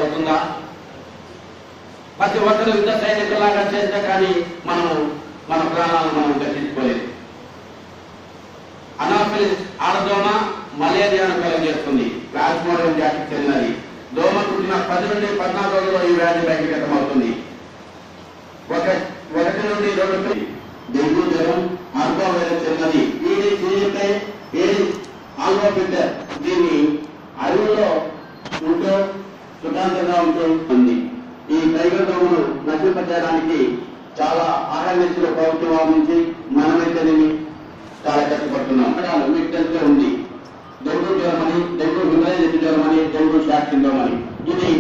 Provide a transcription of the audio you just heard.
అవుతుందా ప్రతి ఒక్కరు యుద్ధ సైనికులాగా చేస్తే కానీ మనము మన ప్రాణాలను మనం దక్కించుకోలేదు అనాఫిలిస్ ఆడదోమ మలేరియాను కలుగజేస్తుంది ప్లాస్మోడియం జాతికి చెందినది దోమ కుట్టిన పది నుండి పద్నాలుగు రోజుల్లో ఈ వ్యాధి బయటగతం అవుతుంది ఒక ఒకటి నుండి రెండు డెంగ్యూ జ్వరం ఆల్ఫా వైరస్ చెందినది ఈడి సీజీపై ఏడి ఆల్ఫా ఫిల్టర్ దీన్ని అడవుల్లో ఉంటూ సుఖాంతంగా ఉంటూ ఉంది ఈ టైగర్ దోమను నశింపజేయడానికి చాలా ఆహార్యస్తుల ప్రభుత్వం వారి నుంచి మనమైతేనేమి చాలా కష్టపడుతున్నాం అక్కడ మీకు తెలిసే ఉంది డెంగ్యూ జ్వరం అని డెంగ్యూ విమలైన జ్వరం అని డెంగ్యూ షాక్ సిండ్రోమ్ అని ఇది